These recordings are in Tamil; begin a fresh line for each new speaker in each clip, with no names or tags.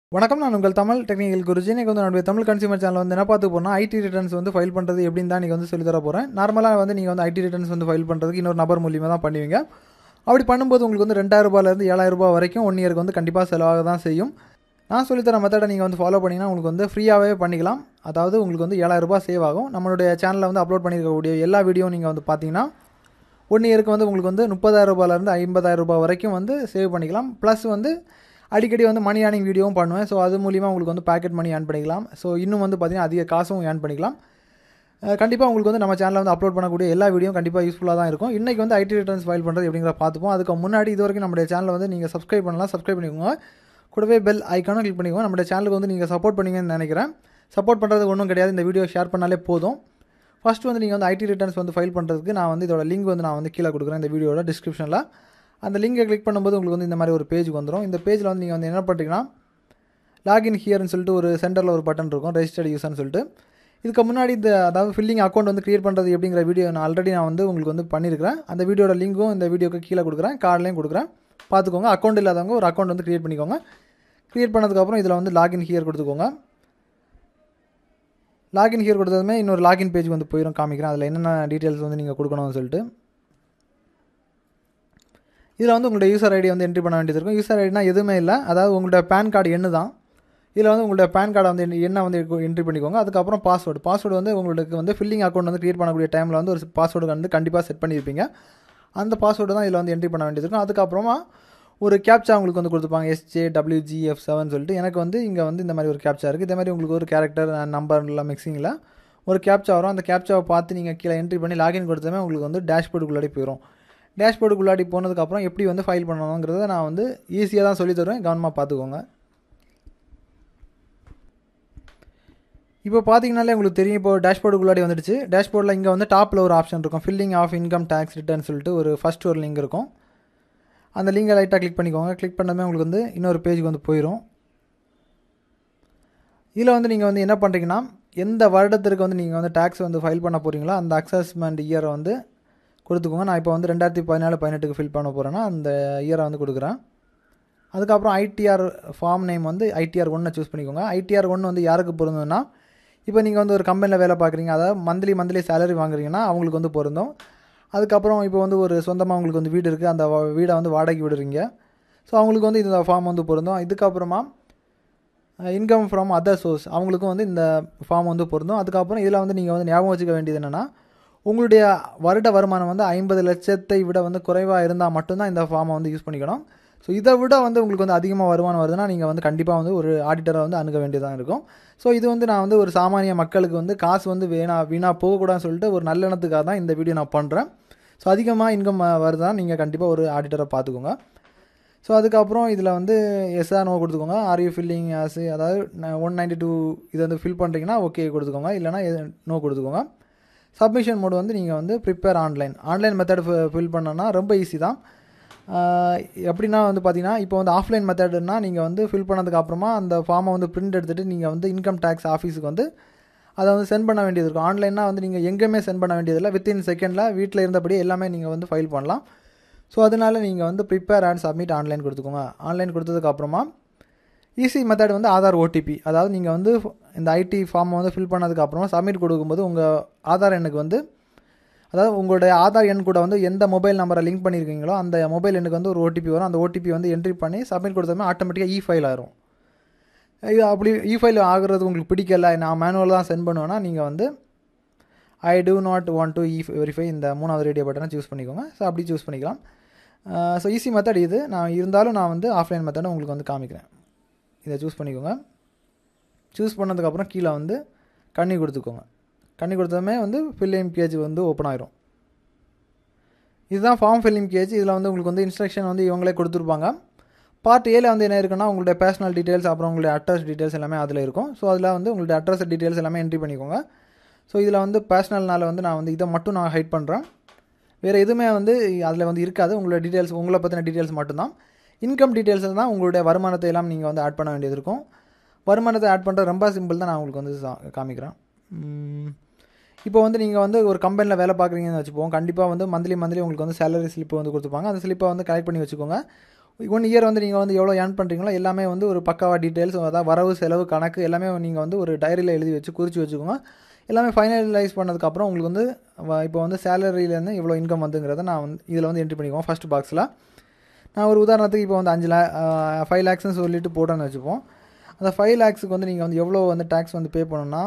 வணக்கம் நான் உங்கள் தமிழ் டெக்னிக்கல் குருஜி இன்றைக்கி வந்து என்னுடைய தமிழ் கன்சியூமர் சேனல் வந்து என்ன பார்த்து போனால் ஐடி ரிட்டர்ன்ஸ் வந்து ஃபைல் பண்ணுறது எப்படின்னு தான் நீங்கள் வந்து சொல்லி தர போகிறேன் நார்மலாக வந்து நீங்கள் வந்து ஐடி ரிட்டர்ன்ஸ் வந்து ஃபைல் பண்ணுறதுக்கு இன்னொரு நபர் மூலியமாக தான் பண்ணுவீங்க அப்படி பண்ணும்போது உங்களுக்கு வந்து ரெண்டாயிரம் ரூபாயிலேருந்து ஏழாயிரம் ரூபாய் வரைக்கும் ஒன் இயருக்கு வந்து கண்டிப்பாக செலவாக தான் செய்யும் நான் சொல்லித்தர மெத்தடை நீங்கள் வந்து ஃபாலோ பண்ணிங்கன்னா உங்களுக்கு வந்து ஃப்ரீயாகவே பண்ணிக்கலாம் அதாவது உங்களுக்கு வந்து ஏழாயிரம் ரூபாய் சேவ் ஆகும் நம்மளுடைய சேனலில் வந்து அப்லோட் பண்ணியிருக்கக்கூடிய எல்லா வீடியோ நீங்கள் வந்து பார்த்தீங்கன்னா ஒன் இயருக்கு வந்து உங்களுக்கு வந்து முப்பதாயிரம் ரூபாயிலேருந்து ஐம்பதாயிரம் ரூபாய் வரைக்கும் வந்து சேவ் பண்ணிக்கலாம் ப்ளஸ் வந்து அடிக்கடி வந்து மணி ஏர்னிங் வீடியோவும் பண்ணுவேன் ஸோ அது மூலிமா உங்களுக்கு வந்து பாக்கெட் மணி ஏர்ன் பண்ணிக்கலாம் ஸோ இன்னும் வந்து பார்த்திங்கன்னா அதிக காசும் ஏர்ன் பண்ணிக்கலாம் கண்டிப்பாக உங்களுக்கு வந்து நம்ம சேனலில் வந்து அப்லோட் பண்ணக்கூடிய எல்லா வீடியோ கண்டிப்பாக யூஸ்ஃபுல்லாக தான் இருக்கும் இன்றைக்கி வந்து ஐடி ரிட்டர்ன்ஸ் ஃபைல் பண்ணுறது எப்படிங்கிற பார்த்துப்போம் அதுக்கு முன்னாடி இது வரைக்கும் நம்மளுடைய சேனலை வந்து நீங்கள் சப்ஸ்கிரைப் பண்ணலாம் சப்ஸ்கிரைப் பண்ணிக்கோங்க கூடவே பெல் ஐக்கானும் கிளிக் பண்ணிக்கோங்க நம்மளுடைய சேனலுக்கு வந்து நீங்கள் சப்போர்ட் பண்ணுவீங்கன்னு நினைக்கிறேன் சப்போர்ட் பண்ணுறது ஒன்றும் கிடையாது இந்த வீடியோ ஷேர் பண்ணாலே போதும் ஃபஸ்ட் வந்து நீங்கள் வந்து ஐடி ரிட்டர்ன்ஸ் வந்து ஃபைல் பண்ணுறதுக்கு நான் வந்து இதோட லிங்க் வந்து நான் வந்து கீழே கொடுக்குறேன் இந்த வீடியோட டிஸ்கிரிப்ஷனில் அந்த லிங்கை கிளிக் பண்ணும்போது உங்களுக்கு வந்து இந்த மாதிரி ஒரு பேஜ் வந்துடும் இந்த பேஜில் வந்து நீங்கள் வந்து என்ன பண்ணுறீங்கன்னா லாகின் ஹியர்னு சொல்லிட்டு ஒரு சென்டரில் ஒரு பட்டன் இருக்கும் ரெஜிஸ்டர்ட் யூசர்னு சொல்லிட்டு இதுக்கு முன்னாடி இந்த அதாவது ஃபில்லிங் அக்கௌண்ட் வந்து க்ரியேட் பண்ணுறது எப்படிங்கிற வீடியோ நான் ஆல்ரெடி நான் வந்து உங்களுக்கு வந்து பண்ணியிருக்கிறேன் அந்த வீடியோட லிங்க்கும் இந்த வீடியோக்கு கீழே கொடுக்குறேன் கார்ட்லேயும் கொடுக்குறேன் பார்த்துக்கோங்க அக்கௌண்ட் இல்லாதவங்க ஒரு அக்கௌண்ட் வந்து க்ரியேட் பண்ணிக்கோங்க க்ரியேட் பண்ணதுக்கப்புறம் இதில் வந்து லாகின் ஹியர் கொடுத்துக்கோங்க லாகின் ஹியர் கொடுத்ததுமே இன்னொரு லாகின் பேஜ் வந்து போயிடும் காமிக்கிறேன் அதில் என்னென்ன டீட்டெயில்ஸ் வந்து நீங்கள் கொடுக்கணும்னு சொல்லிட்டு இதில் வந்து உங்களுடைய யூசர் ஐடி வந்து என்ட்ரி பண்ண வேண்டியது இருக்கும் யூசர் ஐடினா எதுவுமே இல்லை அதாவது உங்களுடைய பேன் கார்டு எண்ணு தான் இதில் வந்து உங்களுடைய பேன் கார்டை வந்து என்ன வந்து என்ட்ரி பண்ணிக்கோங்க அதுக்கப்புறம் பாஸ்வேர்டு பாஸ்வேர்டு வந்து உங்களுக்கு வந்து ஃபில்லிங் அக்கௌண்ட் வந்து க்ரியேட் பண்ணக்கூடிய டைமில் வந்து ஒரு பாஸ்வேர்டு வந்து கண்டிப்பாக செட் பண்ணியிருப்பீங்க அந்த பாஸ்வேர்டு தான் இதில் வந்து என்ட்ரி பண்ண வேண்டியது இருக்கும் அதுக்கப்புறமா ஒரு கேப்ச்சா உங்களுக்கு வந்து கொடுத்துருப்பாங்க எஸ்ஜே டபிள்யூஜிஎஃப் செவன் சொல்லிட்டு எனக்கு வந்து இங்கே வந்து இந்த மாதிரி ஒரு கேப்ச்சா இருக்குது இதே மாதிரி உங்களுக்கு ஒரு கேரக்டர் நம்பர் எல்லாம் மிக்சிங்கில் ஒரு கேப்ச்சா வரும் அந்த கேப்ச்சாவை பார்த்து நீங்கள் கீழே என்ட்ரி பண்ணி லாகின் கொடுத்தமே உங்களுக்கு வந்து டேஷ்போர்டுக்குள்ளாடி போயிடும் டேஷ்போர்டுக்குள்ளாடி போனதுக்கப்புறம் எப்படி வந்து ஃபைல் பண்ணணுங்கிறத நான் வந்து ஈஸியாக தான் சொல்லி தருவேன் கவனமாக பார்த்துக்கோங்க இப்போ பார்த்தீங்கனாலே உங்களுக்கு தெரியும் இப்போ டேஷ்போர்டுக்குள்ளாடி வந்துடுச்சு டேஷ்போர்டில் இங்கே வந்து டாப்பில் ஒரு ஆப்ஷன் இருக்கும் filling of income tax return சொல்லிட்டு ஒரு ஃபஸ்ட் ஒரு லிங்க் இருக்கும் அந்த லிங்கை லைட்டாக கிளிக் பண்ணிக்கோங்க கிளிக் பண்ணமே உங்களுக்கு வந்து இன்னொரு பேஜுக்கு வந்து போயிடும் இதில் வந்து நீங்கள் வந்து என்ன பண்ணுறீங்கன்னா எந்த வருடத்திற்கு வந்து நீங்கள் வந்து டேக்ஸ் வந்து ஃபைல் பண்ண போகிறீங்களோ அந்த அக்சஸ்மெண்ட் இயரை வந்து கொடுத்துக்கோங்க நான் இப்போ வந்து ரெண்டாயிரத்தி பதினாலு பதினெட்டுக்கு ஃபில் பண்ண போகிறேன்னா அந்த இயரை வந்து கொடுக்குறேன் அதுக்கப்புறம் ஐடிஆர் ஃபார்ம் நேம் வந்து ஐடிஆர் ஒன்னை சூஸ் பண்ணிக்கோங்க ஐடிஆர் ஒன்று வந்து யாருக்கு பொருந்தும்னா இப்போ நீங்கள் வந்து ஒரு கம்பெனியில் வேலை பார்க்குறீங்க அதாவது மந்த்லி மந்த்லி சேலரி வாங்குறீங்கன்னா அவங்களுக்கு வந்து பொருந்தும் அதுக்கப்புறம் இப்போ வந்து ஒரு சொந்தமாக உங்களுக்கு வந்து வீடு இருக்குது அந்த வீடை வந்து வாடகைக்கு விடுறீங்க ஸோ அவங்களுக்கு வந்து இந்த ஃபார்ம் வந்து பொருந்தும் இதுக்கப்புறமா இன்கம் ஃப்ரம் அதர் சோர்ஸ் அவங்களுக்கும் வந்து இந்த ஃபார்ம் வந்து பொருந்தும் அதுக்கப்புறம் இதில் வந்து நீங்கள் வந்து ஞாபகம் வச்சுக்க வேண்டியது என்னென்னா உங்களுடைய வருட வருமானம் வந்து ஐம்பது லட்சத்தை விட வந்து குறைவாக இருந்தால் மட்டும்தான் இந்த ஃபார்மை வந்து யூஸ் பண்ணிக்கணும் ஸோ இதை விட வந்து உங்களுக்கு வந்து அதிகமாக வருமானம் வருதுன்னா நீங்கள் வந்து கண்டிப்பாக வந்து ஒரு ஆடிட்டரை வந்து அணுக வேண்டியதாக இருக்கும் ஸோ இது வந்து நான் வந்து ஒரு சாமானிய மக்களுக்கு வந்து காசு வந்து வேணா வீணாக போகக்கூடாதுன்னு சொல்லிட்டு ஒரு நல்லெண்ணத்துக்காக தான் இந்த வீடியோ நான் பண்ணுறேன் ஸோ அதிகமாக இன்கம் வருதா நீங்கள் கண்டிப்பாக ஒரு ஆடிட்டரை பார்த்துக்கோங்க ஸோ அதுக்கப்புறம் இதில் வந்து எஸ்ஆர் நோ கொடுத்துக்கோங்க ஆர்யூ ஃபில்லிங் ஆஸ் அதாவது ஒன் நைன்டி டூ இதை வந்து ஃபில் பண்ணுறீங்கன்னா ஓகே கொடுத்துக்கோங்க இல்லைனா நோ கொடுத்துக்கோங்க சப்மிஷன் மோடு வந்து நீங்கள் வந்து prepare online online method fill பண்ணோன்னா ரொம்ப ஈஸி தான் எப்படின்னா வந்து பார்த்தீங்கன்னா இப்போ வந்து ஆஃப்லைன் மெத்தடுனா நீங்கள் வந்து ஃபில் பண்ணதுக்கு அப்புறமா அந்த ஃபார்மை வந்து பிரிண்ட் எடுத்துகிட்டு நீங்கள் வந்து இன்கம் டேக்ஸ் ஆஃபீஸுக்கு வந்து அதை வந்து சென்ட் பண்ண வேண்டியது இருக்கும் ஆன்லைன்னா வந்து நீங்கள் எங்கேயுமே சென்ட் பண்ண வேண்டியதில்லை வித்தின் செகண்டில் வீட்டில் இருந்தபடி எல்லாமே நீங்கள் வந்து ஃபைல் பண்ணலாம் ஸோ அதனால் நீங்கள் வந்து ப்ரிப்பேர் அண்ட் சப்மிட் ஆன்லைன் கொடுத்துக்கோங்க ஆன்லைன் கொடுத்ததுக்கப்புறமா ஈஸி மெத்தட் வந்து ஆதார் ஓடிபி அதாவது நீங்கள் வந்து இந்த ஐடி ஃபார்மை வந்து ஃபில் பண்ணதுக்கப்புறமா சப்மிட் கொடுக்கும்போது உங்கள் ஆதார் எண்ணுக்கு வந்து அதாவது உங்களுடைய ஆதார் எண் கூட வந்து எந்த மொபைல் நம்பரை லிங்க் பண்ணியிருக்கீங்களோ அந்த மொபைல் எண்ணுக்கு வந்து ஒரு ஓடிபி வரும் அந்த ஓடிபி வந்து என்ட்ரி பண்ணி சப்மிட் கொடுத்தோமே ஆட்டோமேட்டிக்காக இ ஃபைல் ஆயிரும் இது அப்படி இ ஃபைல் ஆகுறது உங்களுக்கு பிடிக்கல நான் மேனுவல் தான் சென்ட் பண்ணுவேன்னா நீங்கள் வந்து I do not want to e verify இந்த மூணாவது ரேடியோ பட்டனை சூஸ் பண்ணிக்கோங்க ஸோ அப்படி சூஸ் பண்ணிக்கலாம் ஸோ ஈஸி மெத்தட் இது நான் இருந்தாலும் நான் வந்து ஆஃப்லைன் மெத்தடை உங்களுக்கு வந்து காமிக்கிறேன் இதை சூஸ் பண்ணிக்கோங்க சூஸ் பண்ணதுக்கப்புறம் கீழே வந்து கண்ணி கொடுத்துக்கோங்க கண்ணி கொடுத்ததுமே வந்து ஃபில்லிங் பேஜ் வந்து ஓப்பன் ஆயிரும் இதுதான் ஃபார்ம் ஃபில்லிங் பேஜ் இதில் வந்து உங்களுக்கு வந்து இன்ஸ்ட்ரக்ஷன் வந்து இவங்களே கொடுத்துருப்பாங்க பார்ட் ஏல வந்து என்ன இருக்குன்னா உங்களுடைய பர்சனல் டீட்டெயில்ஸ் அப்புறம் உங்களுடைய அட்ரஸ் டீட்டெயில்ஸ் எல்லாமே அதில் இருக்கும் ஸோ அதில் வந்து உங்களுடைய அட்ரஸ் டீட்டெயில்ஸ் எல்லாமே என்ட்ரி பண்ணிக்கோங்க ஸோ இதில் வந்து பர்சனல்னால வந்து நான் வந்து இதை மட்டும் நான் ஹைட் பண்ணுறேன் வேறு எதுவுமே வந்து அதில் வந்து இருக்காது உங்களோட டீட்டெயில்ஸ் உங்களை பற்றின டீட்டெயில்ஸ் மட்டும்தான் இன்கம் டீட்டெயில்ஸ் தான் உங்களுடைய வருமானத்தை எல்லாம் நீங்கள் வந்து ஆட் பண்ண வேண்டியது இருக்கும் வருமானத்தை ஆட் பண்ணுறது ரொம்ப சிம்பிள் தான் நான் உங்களுக்கு வந்து காமிக்கிறேன் இப்போ வந்து நீங்கள் வந்து ஒரு கம்பெனியில் வேலை பார்க்குறீங்கன்னு வச்சுப்போம் கண்டிப்பாக வந்து மந்த்லி மந்த்லி உங்களுக்கு வந்து சேலரி ஸ்லிப் வந்து கொடுத்துருப்பாங்க அந்த ஸ்லிப்பை வந்து கலெக்ட் பண்ணி வச்சுக்கோங்க ஒன் இயர் வந்து நீங்கள் வந்து எவ்வளோ ஏர்ன் பண்ணுறீங்களோ எல்லாமே வந்து ஒரு பக்காவாக டீட்டெயில்ஸ் அதாவது வரவு செலவு கணக்கு எல்லாமே நீங்கள் வந்து ஒரு டைரியில் எழுதி வச்சு குறித்து வச்சுக்கோங்க எல்லாமே ஃபைனலைஸ் பண்ணதுக்கப்புறம் உங்களுக்கு வந்து வ- இப்போ வந்து சேலரியிலேருந்து இவ்வளோ இன்கம் வந்துங்கிறத நான் வந்து இதில் வந்து என்ட்ரி பண்ணிக்குவோம் ஃபஸ்ட் பாக்ஸில் நான் ஒரு உதாரணத்துக்கு இப்போ வந்து அஞ்சு லே ஃபைவ் லேக்ஸ்னு சொல்லிட்டு போட்டோன்னு வச்சுப்போம் அந்த ஃபைவ் லேக்ஸுக்கு வந்து நீங்கள் வந்து எவ்வளோ வந்து டேக்ஸ் வந்து பே பண்ணணும்னா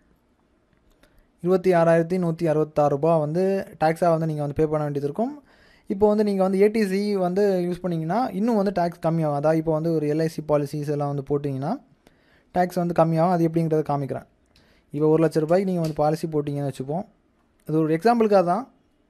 இருபத்தி ஆறாயிரத்தி நூற்றி அறுபத்தாறு ரூபா வந்து டேக்ஸாக வந்து நீங்கள் வந்து பே பண்ண வேண்டியது இருக்கும் இப்போ வந்து நீங்கள் வந்து ஏடிசி வந்து யூஸ் பண்ணிங்கன்னா இன்னும் வந்து டேக்ஸ் கம்மியாகும் அதாவது இப்போ வந்து ஒரு எல்ஐசி பாலிசிஸ் எல்லாம் வந்து போட்டிங்கன்னா டேக்ஸ் வந்து கம்மியாகும் அது எப்படிங்கிறத காமிக்கிறேன் இப்போ ஒரு லட்ச ரூபாய்க்கு நீங்கள் வந்து பாலிசி போட்டிங்கன்னு வச்சுப்போம் அது ஒரு எக்ஸாம்பிளுக்காக தான்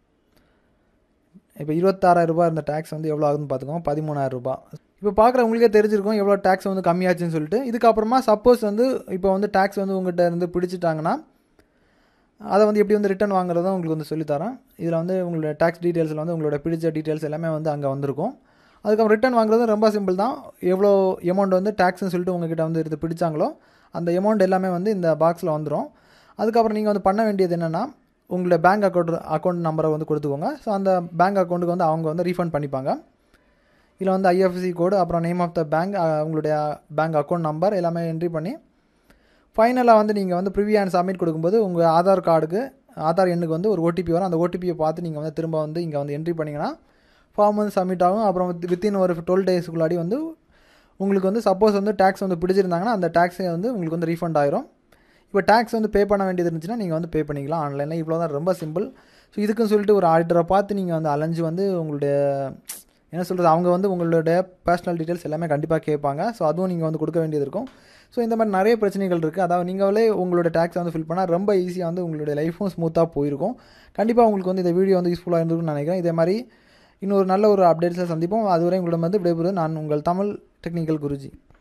இப்போ இருபத்தாறாயிரம் ரூபாய் இருந்த டேக்ஸ் வந்து எவ்வளோ ஆகுதுன்னு பார்த்துக்கோங்க பதிமூணாயிரம் ரூபாய் இப்போ பார்க்குற உங்களுக்கே தெரிஞ்சிருக்கும் எவ்வளோ டேக்ஸ் வந்து கம்மியாச்சுன்னு சொல்லிட்டு இதுக்கப்புறமா சப்போஸ் வந்து இப்போ வந்து டேக்ஸ் வந்து உங்கள்கிட்ட இருந்து பிடிச்சிட்டாங்கன்னா அதை வந்து எப்படி வந்து ரிட்டர்ன் வாங்குறதும் உங்களுக்கு வந்து சொல்லித்தரேன் இதில் வந்து உங்களோட டேக்ஸ் டீட்டெயில்ஸில் வந்து உங்களோட பிடிச்ச டீட்டெயில்ஸ் எல்லாமே வந்து அங்கே வந்திருக்கும் அதுக்கப்புறம் ரிட்டர்ன் வாங்குறது ரொம்ப சிம்பிள் தான் எவ்வளோ அமௌண்ட் வந்து டேக்ஸ்னு சொல்லிட்டு உங்ககிட்ட வந்து இது பிடிச்சாங்களோ அந்த அமௌண்ட் எல்லாமே வந்து இந்த பாக்ஸில் வந்துடும் அதுக்கப்புறம் நீங்கள் வந்து பண்ண வேண்டியது என்னென்னா உங்களோட பேங்க் அக்கௌண்ட் அக்கௌண்ட் நம்பரை வந்து கொடுத்துக்கோங்க ஸோ அந்த பேங்க் அக்கௌண்ட்டுக்கு வந்து அவங்க வந்து ரீஃபண்ட் பண்ணிப்பாங்க இதில் வந்து ஐஎஃப்சி கோடு அப்புறம் நேம் ஆஃப் த பேங்க் உங்களுடைய பேங்க் அக்கௌண்ட் நம்பர் எல்லாமே என்ட்ரி பண்ணி ஃபைனலாக வந்து நீங்கள் வந்து ப்ரிவியூ அண்ட் சப்மிட் கொடுக்கும்போது உங்கள் ஆதார் கார்டுக்கு ஆதார் எண்ணுக்கு வந்து ஒரு ஓடிபி வரும் அந்த ஓடிபியை பார்த்து நீங்கள் வந்து திரும்ப வந்து இங்கே வந்து என்ட்ரி பண்ணிங்கன்னா ஃபார்ம் வந்து சப்மிட் ஆகும் அப்புறம் வித்தின் ஒரு டுவெல் டேஸ்க்குள்ளாடி வந்து உங்களுக்கு வந்து சப்போஸ் வந்து டேக்ஸ் வந்து பிடிச்சிருந்தாங்கன்னா அந்த டேக்ஸை வந்து உங்களுக்கு வந்து ரீஃபண்ட் ஆயிரும் இப்போ டேக்ஸ் வந்து பே பண்ண வேண்டியது இருந்துச்சுன்னா நீங்கள் வந்து பே பண்ணிக்கலாம் ஆன்லைனில் இவ்வளோ தான் ரொம்ப சிம்பிள் ஸோ இதுக்குன்னு சொல்லிட்டு ஒரு ஆடிட்டரை பார்த்து நீங்கள் வந்து அலைஞ்சு வந்து உங்களுடைய என்ன சொல்கிறது அவங்க வந்து உங்களுடைய பர்சனல் டீட்டெயில்ஸ் எல்லாமே கண்டிப்பாக கேட்பாங்க ஸோ அதுவும் நீங்கள் வந்து கொடுக்க வேண்டியது இருக்கும் ஸோ இந்த மாதிரி நிறைய பிரச்சனைகள் இருக்குது அதாவது நீங்களே உங்களோட டேக்ஸை வந்து ஃபில் பண்ணால் ரொம்ப ஈஸியாக வந்து உங்களுடைய லைஃப்பும் ஸ்மூத்தாக போயிருக்கும் கண்டிப்பாக உங்களுக்கு வந்து இந்த வீடியோ வந்து யூஸ்ஃபுல்லாக இருந்திருக்கும்னு நினைக்கிறேன் இதே மாதிரி இன்னொரு நல்ல ஒரு அப்டேட்ஸில் சந்திப்போம் அதுவரை உங்களிடம் வந்து விடைபெறுவது நான் உங்கள் தமிழ் டெக்னிக்கல் குருஜி